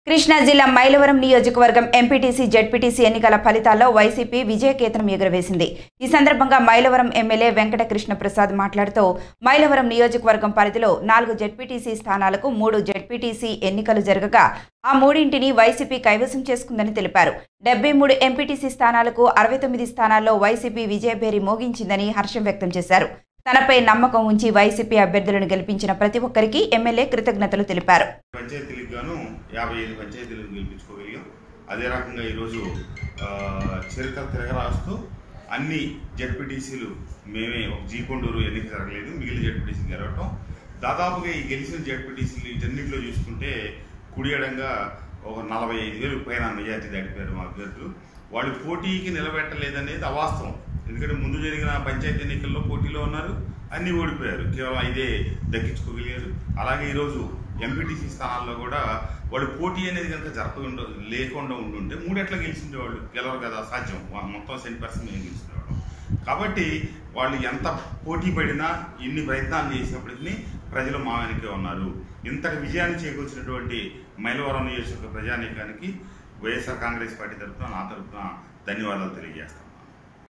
కృష్ణా జిల్లా మైలవరం నియోజకవర్గం MPTC ZPTC ఎన్నికల ఫలితాల్లో వైసీపీ విజయకేతనం ఎగురవేసింది ఈ సందర్భంగా మైలవరం ఎమ్మెల్యే వెంకట కృష్ణ ప్రసాద్ మాట్లాడుతూ మైలవరం నియోజకవర్గం పరిధిలో నాలుగు జెడ్పీటీసీ స్థానాలకు మూడు జెడ్పీటీసీ ఎన్నికలు జరగగా ఆ మూడింటిని వైసీపీ కైవసం చేసుకుందని తెలిపారు డెబ్బై మూడు ఎంపీటీసీ స్థానాలకు అరవై తొమ్మిది స్థానాల్లో వైసీపీ విజయభేరి మోగించిందని హర్షం వ్యక్తం చేశారు తనపై నమ్మకం ఉంచి వైసీపీ అభ్యర్థులను గెలిపించిన ప్రతి ఒక్కరికి ఎమ్మెల్యే కృతజ్ఞతలు తెలిపారు పంచాయతీలకు గాను యాభై ఐదు పంచాయతీలను గెలిపించుకోగలిగాం అదే రకంగా ఈరోజు ఆ, చరిత్ర తిరగరాస్తూ అన్ని జడ్పీటీసీలు మేమే ఒక జీకొండూరు ఎన్నిక జరగలేదు మిగిలిన జడ్పీటీసీలు జరగటం దాదాపుగా ఈ గెలిచిన జడ్పీటీసీలు వీటన్నిటిలో చూసుకుంటే కుడియడంగా ఒక నలభై ఐదు వేలు పైన మెజార్టీ దాటిపోయారు మా అభ్యర్థులు వాళ్ళు పోటీకి నిలబెట్టలేదనేది అవాస్తవం ఎందుకంటే ముందు జరిగిన పంచాయతీ ఎన్నికల్లో పోటీలో ఉన్నారు అన్ని ఓడిపోయారు కేవలం ఐదే దక్కించుకోగలిగారు అలాగే ఈరోజు ఎంపీటీసీ స్థానాల్లో కూడా వాళ్ళు పోటీ అనేది కనుక జరపకుండా లేకుండా ఉండుంటే మూడెట్లా గెలిచిండేవాళ్ళు గెలవరు కదా సాధ్యం వా- మొత్తం సెంట్ పర్సెంట్ మేము గెలిచినవాళ్ళం కాబట్టి వాళ్ళు ఎంత పోటీ పడినా ఎన్ని ప్రయత్నాలు చేసినప్పటికీ ప్రజలు మా వెనకే ఉన్నారు ఇంతటి విజయాన్ని చేకూర్చినటువంటి మైలవరం నియోజకవర్గ ప్రజానీకానికి వైఎస్ఆర్ కాంగ్రెస్ పార్టీ తరఫున నా తరఫున ధన్యవాదాలు తెలియజేస్తాం